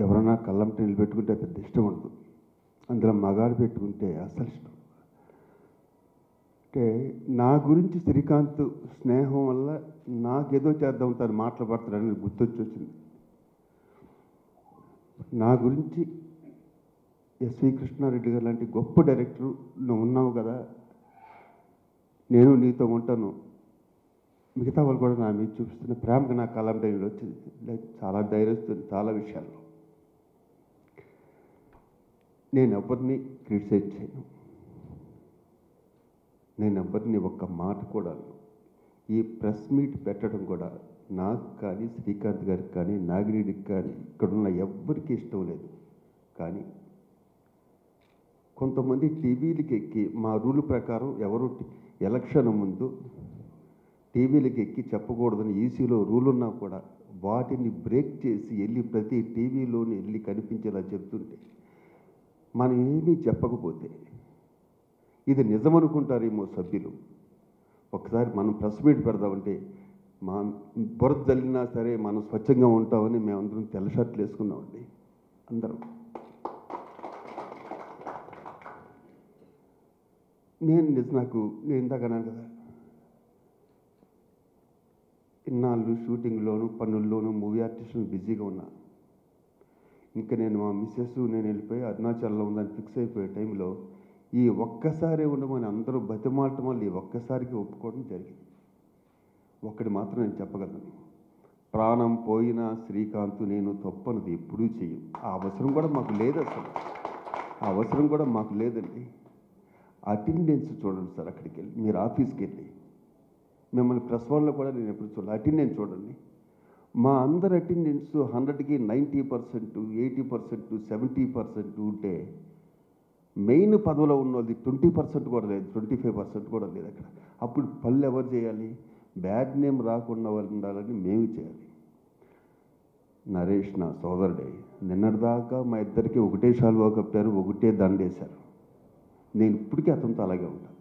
ఎవరైనా కళ్ళంట నిలబెట్టుకుంటే పెద్ద ఇష్టం ఉండదు అందులో మగాడు పెట్టుకుంటే అస్సలు ఇష్టం అంటే నా గురించి శ్రీకాంత్ స్నేహం వల్ల నాకేదో చేద్దాం తను మాటలు పడతాడని గుర్తొచ్చి వచ్చింది నా గురించి ఎస్వి కృష్ణారెడ్డి గారు లాంటి గొప్ప డైరెక్టర్ నువ్వు ఉన్నావు కదా నేను నీతో ఉంటాను మిగతా వాళ్ళు కూడా నా మీద చూపిస్తున్న ప్రేమకు నా కలం టైంలో వచ్చింది లైక్ చాలా ధైర్యస్తుంది చాలా విషయాల్లో నేను ఎవరిని క్రిటిసైజ్ చేయను నేను ఎవరిని ఒక్క మాట కూడా అనను. ఈ ప్రెస్ మీట్ పెట్టడం కూడా నాకు కానీ శ్రీకాంత్ గారికి కానీ నాగిరెడ్డికి కానీ ఇక్కడున్న ఎవ్వరికీ ఇష్టం లేదు కానీ కొంతమంది టీవీలకి ఎక్కి మా రూల్ ప్రకారం ఎవరు టి- ఎలక్షన్ ముందు టీవీలకి ఎక్కి చెప్పకూడదని ఈసీలో రూల్ ఉన్నా కూడా వాటిని బ్రేక్ చేసి వెళ్ళి ప్రతి టీవీలోని వెళ్ళి కనిపించేలా చెప్తుంటే మనం ఏమీ చెప్పకపోతే ఇది నిజమనుకుంటారేమో సభ్యులు ఒకసారి మనం ప్రెస్ మీట్ పెడదామంటే మా బురద జల్లినా సరే మనం స్వచ్ఛంగా ఉంటామని మేమందరం తెల్ల షర్ట్లు వేసుకున్నామండి అందరం నేను నిజ- నాకు నేను ఇందాక అన్నాను కదా ఇన్నాళ్ళు షూటింగ్లోను పనుల్లోనూ మూవీ ఆర్టిస్టులు బిజీగా ఉన్నా ఇంకా నేను మా మిస్సెస్ నేను వెళ్ళిపోయి అరుణాచల్లో ఉందని ఫిక్స్ అయిపోయే టైంలో ఈ ఒక్కసారే ఉండమని అందరూ బతిమాలటం వల్ల ఈ ఒక్కసారికి ఒప్పుకోవడం జరిగింది ఒక్కటి మాత్రం నేను చెప్పగలను ప్రాణం పోయినా శ్రీకాంత్ నేను తప్పనది ఎప్పుడూ చెయ్యం ఆ అవసరం కూడా మాకు లేదు అసలు ఆ అవసరం కూడా మాకు లేదండి అటెండెన్స్ చూడండి సార్ అక్కడికి వెళ్ళి మీరు ఆఫీస్కి వెళ్ళి మిమ్మల్ని ప్రెస్ వాళ్ళలో కూడా నేను ఎప్పుడు చూడాలి అటెండెన్స్ చూడండి మా అందరి అటెండెన్స్ హండ్రెడ్కి ninety percent eighty percent seventy percent ఉంటే మెయిన్ పదవిలో ఉన్న వాళ్ళది ట్వంటీ పర్సెంట్ కూడా లేదు ట్వంటీ ఫైవ్ పర్సెంట్ కూడా లేదు అక్కడ అప్పుడు పళ్ళు ఎవరు చేయాలి బ్యాడ్ నేమ్ రాకుండా వాళ్ళు ఉండాలని మేము చేయాలి నరేష్ నా సోదరుడే నిన్నటిదాకా మా ఇద్దరికి ఒకటే షాల్వా కప్పారు ఒకటే దండేశారు నేను ఇప్పటికీ అతనితో అలాగే ఉంటాను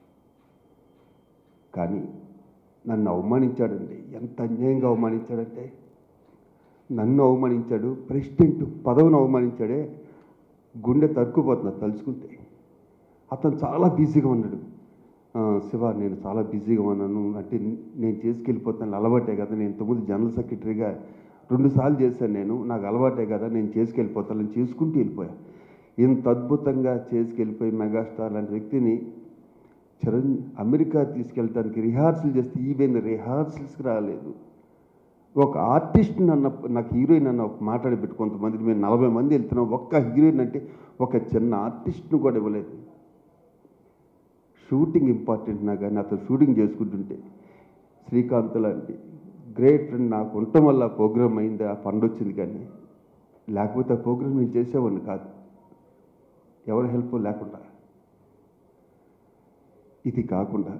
కానీ నన్ను అవమానించాడండి ఎంత అన్యాయంగా అవమానించాడంటే నన్ను అవమానించాడు ప్రెసిడెంట్ పదవిని అవమానించాడే గుండె తరుక్కుపోతున్నా తలుచుకుంటే అతను చాలా బిజీగా ఉన్నాడు "ఆ, శివ నేను చాలా బిజీగా ఉన్నాను అంటే నేను చేసుకెళ్ళిపోతాను అలవాటే కదా నేను ఇంతకుముందు జనరల్ సెక్రటరీగా రెండు సార్లు చేశాను నేను నాకు అలవాటే కదా నేను చేసుకెళ్ళిపోతాను నేను చేసుకుంటూ వెళ్ళిపోయా ఇంత అద్భుతంగా చేసుకెళ్ళిపోయి మెగాస్టార్ లాంటి వ్యక్తిని చిరణ్ అమెరికా తీసుకెళ్ళటానికి రిహార్సల్ చేస్తే ఈవెన్ రిహార్సల్స్కి రాలేదు ఒక ఆర్టిస్ట్ నన్న నాకు హీరోయిన్ అన్న ఒక మాట్లాడి పెట్టి కొంతమంది మేము నలభై మంది వెళ్తున్నాం ఒక్క హీరోయిన్ అంటే ఒక చిన్న ఆర్టిస్ట్ను కూడా ఇవ్వలేదు షూటింగ్ ఇంపార్టెంట్ నా కానీ అతను షూటింగ్ చేసుకుంటుంటే శ్రీకాంత్ లాంటి గ్రేట్ ఫ్రెండ్ నాకు ఉండటం వల్ల ప్రోగ్రామ్ అయింది ఆ ఫండ్ వచ్చింది కానీ లేకపోతే ఆ ప్రోగ్రామ్ నేను చేసేవాడిని కాదు ఎవరి హెల్ప్ లేకుండా ఇది కాకుండా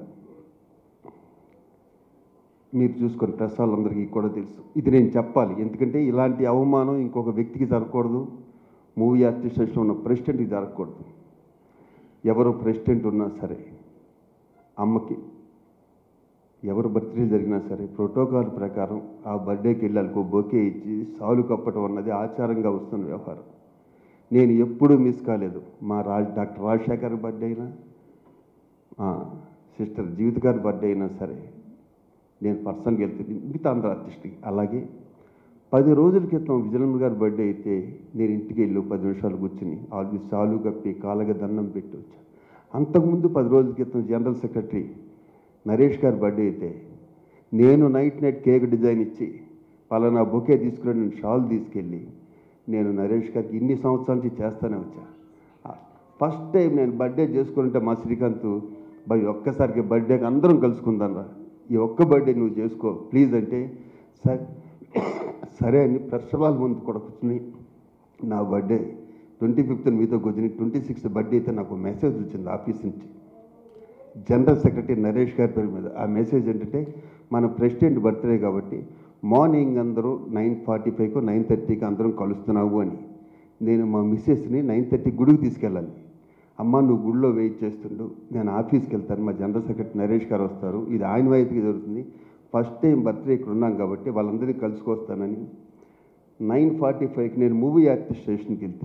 మీరు చూసుకొని ప్రెస్ వాళ్ళందరికీ కూడా తెలుసు ఇది నేను చెప్పాలి ఎందుకంటే ఇలాంటి అవమానం ఇంకొక వ్యక్తికి జరగకూడదు మూవీ ఆర్టిస్టేషన్ ఉన్న ప్రెసిడెంట్కి జరగకూడదు ఎవరు ప్రెసిడెంట్ ఉన్నా సరే అమ్మకి ఎవరు బర్త్డే జరిగినా సరే ప్రోటోకాల్ ప్రకారం ఆ బర్త్డేకి వెళ్ళి వాళ్ళకు బొకే ఇచ్చి సాలు కప్పటం అన్నది ఆచారంగా వస్తున్న వ్యవహారం నేను ఎప్పుడూ మిస్ కాలేదు మా రాజ్ డాక్టర్ రాజశేఖర్ బర్త్డే అయినా ఆ, సిస్టర్ జీవిత గారి బర్త్డే అయినా సరే నేను పర్సన్గా వెళ్తుంది మిగతా అందరూ ఆర్టిస్ట్కి అలాగే పది రోజుల క్రితం విజయనగర్ గారి బర్త్డే అయితే నేను ఇంటికి వెళ్ళి ఓ పది నిమిషాలు కూర్చుని ఆల్రెడీ సాలు కప్పి కాళ్ళగా దండం పెట్టి వచ్చాను అంతకుముందు పది రోజుల క్రితం జనరల్ సెక్రటరీ నరేష్ గారి బర్త్డే అయితే నేను నైట్ నైట్ కేక్ డిజైన్ ఇచ్చి పలానా బొకే తీసుకుని నేను షాల్ తీసుకెళ్ళి నేను నరేష్ గారికి ఇన్ని సంవత్సరాల నుంచి చేస్తానే వచ్చా ఫస్ట్ టైం నేను బర్త్డే చేసుకుంటే మా శ్రీకాంత్ బై ఒక్కసారికి బర్త్డేకి అందరం కలుసుకుందాం రా ఈ ఒక్క బర్త్డే నువ్వు చేసుకో ప్లీజ్ అంటే సరే సరే అని ప్రెస్ వాళ్ళ ముందు కూడా కూర్చుని నా బర్త్డే ట్వంటీ ఫిఫ్త్ మీతో కూర్చుని ట్వంటీ సిక్స్త్ బర్త్డే అయితే నాకు మెసేజ్ వచ్చింది ఆఫీస్ నుంచి జనరల్ సెక్రటరీ నరేష్ గారి పేరు మీద ఆ మెసేజ్ ఏంటంటే మన ప్రెసిడెంట్ బర్త్డే కాబట్టి మార్నింగ్ అందరూ నైన్ ఫార్టీ ఫైవ్కు నైన్ థర్టీకి అందరం కలుస్తున్నావు అని నేను మా మిస్సెస్ని నైన్ థర్టీ గుడికి తీసుకెళ్ళాలి అమ్మ నువ్వు గుడిలో వెయిట్ చేస్తుండు నేను ఆఫీస్కి వెళ్తాను మా జనరల్ సెక్రటరీ నరేష్ గారు వస్తారు ఇది ఆయన వైపుకి జరుగుతుంది ఫస్ట్ టైం బర్త్డే ఇక్కడ ఉన్నాం కాబట్టి వాళ్ళందరినీ కలుసుకొస్తానని నైన్ ఫార్టీ ఫైవ్కి నేను మూవీ ఆర్టిస్ట్ స్టేషన్కి వెళ్తే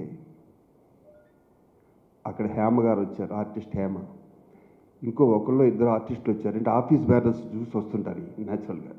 అక్కడ హేమ గారు వచ్చారు ఆర్టిస్ట్ హేమ ఇంకో ఒకళ్ళు ఇద్దరు ఆర్టిస్టులు వచ్చారు అంటే ఆఫీస్ బ్యారర్స్ చూసి వస్తుంటారు న్యాచురల్గా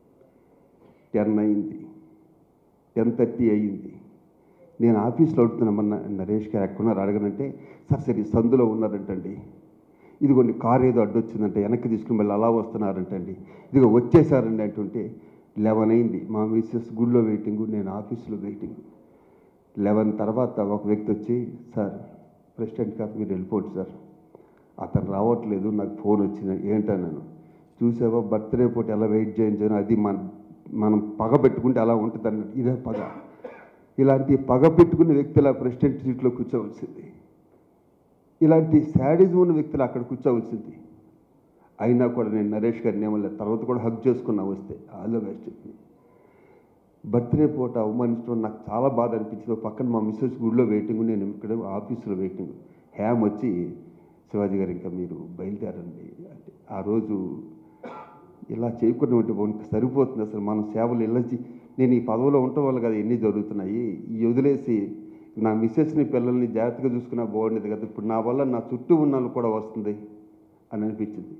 టెన్ అయింది టెన్ థర్టీ అయ్యింది నేను ఆఫీస్లో అడుగుతున్నామన్న నరేష్ గారు ఎక్కడున్నారు అడగనంటే సార్ సరే ఈ సందులో ఉన్నారంటండి ఇదిగోండి కార్ ఏదో అడ్డొచ్చిందంటే వెనక్కి తీసుకుని మళ్ళీ అలా వస్తున్నారంటండి ఇదిగో వచ్చేసారండి అంటుంటే లెవెన్ అయింది మా మిస్సెస్ గుడిలో వెయిటింగ్ నేను ఆఫీస్లో వెయిటింగ్ లెవెన్ తర్వాత ఒక వ్యక్తి వచ్చి సార్ ప్రెసిడెంట్ గారు మీరు వెళ్ళిపోండి సార్ అతను రావట్లేదు నాకు ఫోన్ వచ్చింది ఏంటన్నాను చూసావా బర్త్డే పూట ఎలా వెయిట్ చేయించాను అది మన మనం పగ పెట్టుకుంటే అలా ఉంటుంది అన్నట్టు ఇదే పగ ఇలాంటి పగ పెట్టుకున్న వ్యక్తుల ప్రెసిడెంట్ సీట్లో కూర్చోవలసింది ఇలాంటి శాడిజం ఉన్న వ్యక్తులు అక్కడ కూర్చోవలసింది అయినా కూడా నేను నరేష్ గారిని ఏమలేదు తర్వాత కూడా హక్ చేసుకున్నా వస్తే ఆల్ ద బెస్ట్ చెప్పి బర్త్డే పూట అవమానించడం నాకు చాలా బాధ అనిపించింది పక్కన మా మిస్సెస్ గుడిలో వెయిటింగ్ నేను ఇక్కడ ఆఫీసులో వెయిటింగ్ హ్యామ్ వచ్చి శివాజీ గారు ఇంకా మీరు బయలుదేరండి అంటే ఆ రోజు ఇలా చేయకుండా ఉంటే మనకి సరిపోతుంది అసలు మనం సేవలు ఇలా చే- నేను ఈ పదవిలో ఉండటం వల్ల కదా ఎన్ని జరుగుతున్నాయి ఈ వదిలేసి నా మిస్సెస్ని పిల్లల్ని జాగ్రత్తగా చూసుకున్నా బాగుండేది కదా ఇప్పుడు నా వల్ల నా చుట్టూ ఉన్న వాళ్ళు కూడా వస్తుంది అని అనిపించింది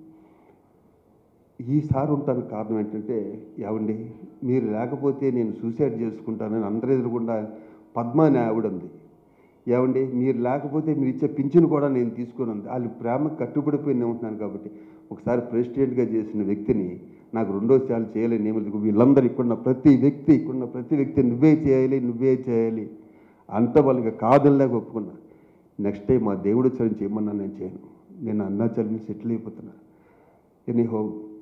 ఈసారి ఉంటానికి కారణం ఏంటంటే ఏమండి మీరు లేకపోతే నేను సూసైడ్ చేసుకుంటానని అందరి ఎదురుకుండా పద్మ అనే ఆవిడ ఉంది ఏమండి మీరు లేకపోతే మీరు ఇచ్చే పింఛను కూడా నేను తీసుకొని ఉంది వాళ్ళు ప్రేమకు కట్టుబడిపోయి నేను ఉంటున్నాను కాబట్టి ఒకసారి ప్రెసిడెంట్గా చేసిన వ్యక్తిని నాకు రెండోసార్లు చేయలేని ఏమి వీళ్ళందరూ ఇక్కడున్న ప్రతి వ్యక్తి ఇక్కడున్న ప్రతి వ్యక్తి నువ్వే చేయాలి నువ్వే చేయాలి అంత వాళ్ళకి కాదనిలాగా ఒప్పుకున్నా నెక్స్ట్ టైం మా దేవుడు చరణ్ చేయమన్నా నేను చేయను నేను అన్నాచరణ్ సెటిల్ అయిపోతున్నా ఎనీహో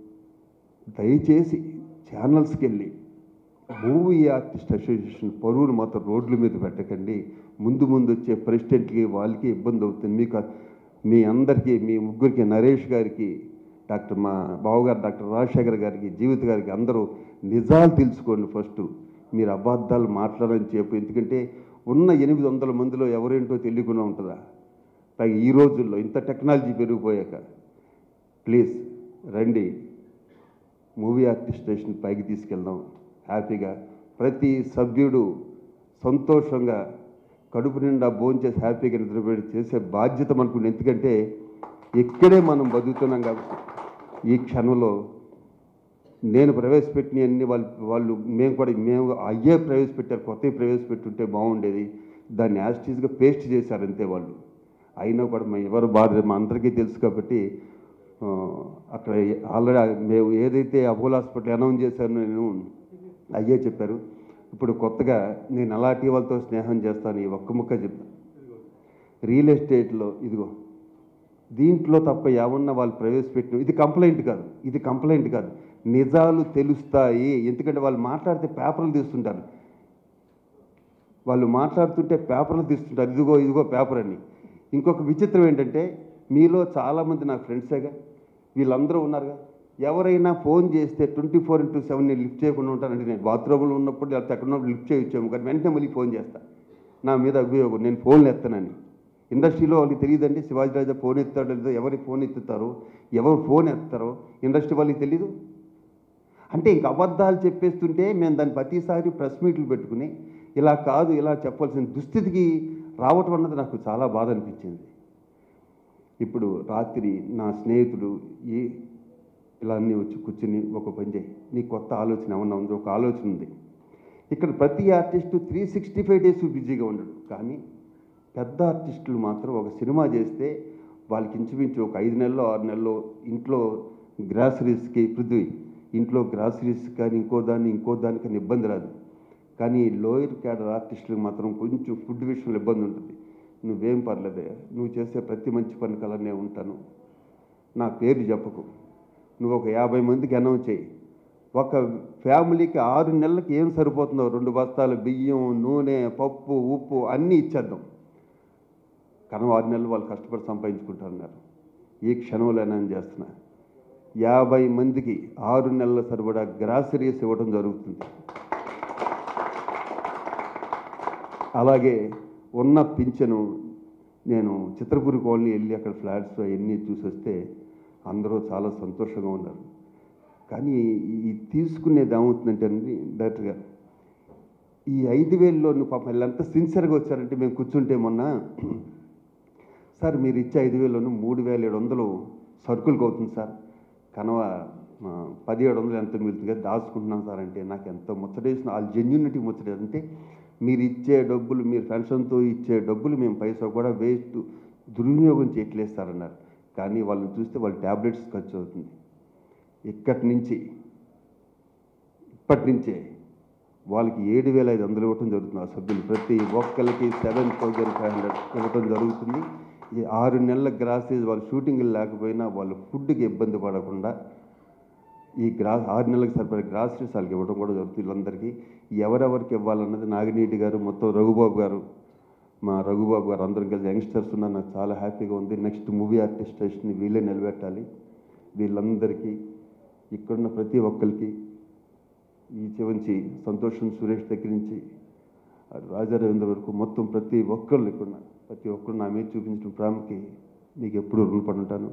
దయచేసి ఛానల్స్కి వెళ్ళి మూవీ ఆర్టిస్ట్ అసోసియేషన్ పరువులు మాత్రం రోడ్ల మీద పెట్టకండి ముందు ముందు వచ్చే ప్రెసిడెంట్కి వాళ్ళకి ఇబ్బంది అవుతుంది మీకు మీ అందరికీ మీ ముగ్గురికి నరేష్ గారికి డాక్టర్ మా బావగారు డాక్టర్ రాజశేఖర్ గారికి జీవిత గారికి అందరూ నిజాలు తెలుసుకోండి ఫస్ట్ మీరు అబద్ధాలు మాట్లాడని చెప్పు ఎందుకంటే ఉన్న ఎనిమిది వందల మందిలో ఎవరేంటో తెలియకుండా ఉంటుందా పైగా ఈ రోజుల్లో ఇంత టెక్నాలజీ పెరిగిపోయాక ప్లీజ్ రండి మూవీ ఆర్టిస్ట్ స్టేషన్ పైకి తీసుకెళ్దాం హ్యాపీగా ప్రతి సభ్యుడు సంతోషంగా కడుపు నిండా భోంచేసి హ్యాపీగా నిద్రపోయి చేసే బాధ్యత మనకు ఎందుకంటే ఇక్కడే మనం బతుకుతున్నాం కాబట్టి ఈ క్షణంలో నేను ప్రవేశపెట్టిన అన్ని వాళ్ళు వాళ్ళు మేము కూడా మేము అయ్యే ప్రవేశపెట్టారు కొత్తవి ప్రవేశపెట్టుంటే బాగుండేది దాన్ని యాస్టీస్గా పేస్ట్ చేశారు అంతే వాళ్ళు అయినా కూడా మేము ఎవరు బాధ మా అందరికీ తెలుసు కాబట్టి ఆ, అక్కడ ఆల్రెడీ మేము ఏదైతే అపోలో హాస్పిటల్ అనౌన్స్ చేశానో నేను అయ్యే చెప్పారు ఇప్పుడు కొత్తగా నేను అలాంటి వాళ్ళతో స్నేహం చేస్తాను ఈ ఒక్క ముక్క చెప్తాను రియల్ ఎస్టేట్లో ఇదిగో దీంట్లో తప్ప ఏమన్నా వాళ్ళు ప్రవేశపెట్టిన ఇది కంప్లైంట్ కాదు ఇది కంప్లైంట్ కాదు నిజాలు తెలుస్తాయి ఎందుకంటే వాళ్ళు మాట్లాడితే పేపర్లు తీస్తుంటారు వాళ్ళు మాట్లాడుతుంటే పేపర్లు తీస్తుంటారు ఇదిగో ఇదిగో పేపర్ అని ఇంకొక విచిత్రం ఏంటంటే మీలో చాలామంది నా ఫ్రెండ్సేగా వీళ్ళందరూ ఉన్నారుగా ఎవరైనా ఫోన్ చేస్తే ట్వంటీ ఫోర్ ఇంటూ సెవెన్ నేను లిఫ్ట్ చేయకుండా ఉంటానంటే నేను బాత్రూంలో ఉన్నప్పుడు లేకపోతే ఎక్కడ ఉన్నప్పుడు లిఫ్ట్ చేయొచ్చాము కానీ వెంటనే మళ్ళీ ఫోన్ చేస్తా నా మీద అభియోగం నేను ఫోన్లు ఎత్తానని ఇండస్ట్రీలో వాళ్ళకి తెలియదండి శివాజీ రాజా ఫోన్ ఎత్తాడో లేదో ఎవరి ఫోన్ ఎత్తుతారో ఎవరు ఫోన్ ఎత్తారో ఇండస్ట్రీ వాళ్ళకి తెలీదు అంటే ఇంక అబద్ధాలు చెప్పేస్తుంటే మేము దాన్ని ప్రతిసారి ప్రెస్ మీట్లు పెట్టుకుని ఇలా కాదు ఇలా చెప్పాల్సిన దుస్థితికి రావటం అన్నది నాకు చాలా బాధ అనిపించింది ఇప్పుడు రాత్రి నా స్నేహితుడు ఈ ఇలా అన్నీ వచ్చి కూర్చుని ఒక పని చేయి నీ కొత్త ఆలోచన ఏమన్నా ఉందో ఒక ఆలోచన ఉంది ఇక్కడ ప్రతి artist three sixty five days బిజీగా ఉండడు కానీ పెద్ద ఆర్టిస్టులు మాత్రం ఒక సినిమా చేస్తే వాళ్ళకి ఇంచుమించు ఒక ఐదు నెలలు ఆరు నెలలు ఇంట్లో గ్రాసరీస్కి పృథ్వీ ఇంట్లో గ్రాసరీస్ కానీ ఇంకో దాన్ని ఇంకో దానికని ఇబ్బంది రాదు కానీ లోయర్ క్యాడర్ ఆర్టిస్టులకు మాత్రం కొంచెం ఫుడ్ విషయంలో ఇబ్బంది ఉంటుంది నువ్వేం పర్లేదే నువ్వు చేసే ప్రతి మంచి పని కలనే ఉంటాను నా పేరు చెప్పకు నువ్వు ఒక యాభై మందికి అనౌన్స్ చేయి ఒక ఫ్యామిలీకి ఆరు నెలలకి ఏం సరిపోతుందో రెండు బస్తాలు బియ్యం నూనె పప్పు ఉప్పు అన్నీ ఇచ్చేద్దాం కానీ ఆరు నెలలు వాళ్ళు కష్టపడి సంపాదించుకుంటారన్నారు ఈ క్షణంలో నేను చేస్తున్నా యాభై మందికి ఆరు నెలల సరిపడా గ్రాసరీస్ ఇవ్వడం జరుగుతుంది అలాగే ఉన్న పింఛను నేను చిత్రపురి కాలనీ వెళ్ళి అక్కడ ఫ్లాట్స్ అవన్నీ చూసి వస్తే అందరూ చాలా సంతోషంగా ఉన్నారు కానీ ఈ తీసుకునేది ఏమవుతుందంటే అండి డైరెక్ట్గా ఈ ఐదు వేలలో పాపం వీళ్ళు ఎంత సిన్సియర్గా వచ్చారంటే మేము కూర్చుంటే మొన్న సార్ మీరు ఇచ్చే ఐదు వేలను మూడు వేల ఏడు వందలు సరుకులకు అవుతుంది సార్ కనవ ఆ, పదిహేడు వందలు ఎంత మిగులుతుంది కదా దాచుకుంటున్నాం సార్ అంటే నాకు ఎంతో ముచ్చటేసిన వాళ్ళ జెన్యునిటీ ముచ్చట అంటే మీరు ఇచ్చే డబ్బులు మీరు పెన్షన్తో ఇచ్చే డబ్బులు మేము పైసా కూడా వేస్ట్ దుర్వినియోగం చేయట్లేదు సార్ అన్నారు కానీ వాళ్ళని చూస్తే వాళ్ళ ట్యాబ్లెట్స్ ఖర్చు అవుతుంది ఇక్కడి నుంచి ఇప్పటి నుంచే వాళ్ళకి ఏడు వేల ఐదు వందలు ఇవ్వటం జరుగుతుంది ఆ సభ్యులు ప్రతి ఒక్కరికి సెవెన్ థౌజండ్ ఫైవ్ హండ్రెడ్ ఇవ్వటం జరుగుతుంది ఈ ఆరు నెలల గ్రాసేజ్ వాళ్ళు షూటింగ్ లేకపోయినా వాళ్ళు ఫుడ్కి ఇబ్బంది పడకుండా ఈ గ్రా ఆరు నెలలకు సరిపడే గ్రాసరీస్ వాళ్ళకి ఇవ్వడం కూడా జరుగుతుంది వీళ్ళందరికీ ఎవరెవరికి ఇవ్వాలన్నది నాగినీటి గారు మొత్తం రఘుబాబు గారు మా రఘుబాబు గారు అందరం కలిసి యంగ్స్టర్స్ ఉన్నారు నాకు చాలా హ్యాపీగా ఉంది నెక్స్ట్ మూవీ ఆర్టిస్టేషన్ని వీళ్ళే నిలబెట్టాలి వీళ్ళందరికీ ఇక్కడున్న ప్రతి ఒక్కరికి ఈ చివంచి సంతోషం సురేష్ దగ్గర నుంచి రాజా రవీంద్ర వరకు మొత్తం ప్రతి ఒక్కళ్ళు ఇక్కడ ప్రతి ఒక్కరు నా మీద చూపించిన ప్రేమకి మీకు ఎప్పుడూ రుణపడి ఉంటాను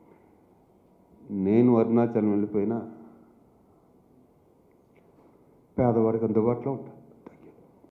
నేను అరుణాచలం వెళ్ళిపోయినా పేదవాడికి అందుబాటులో ఉంటాను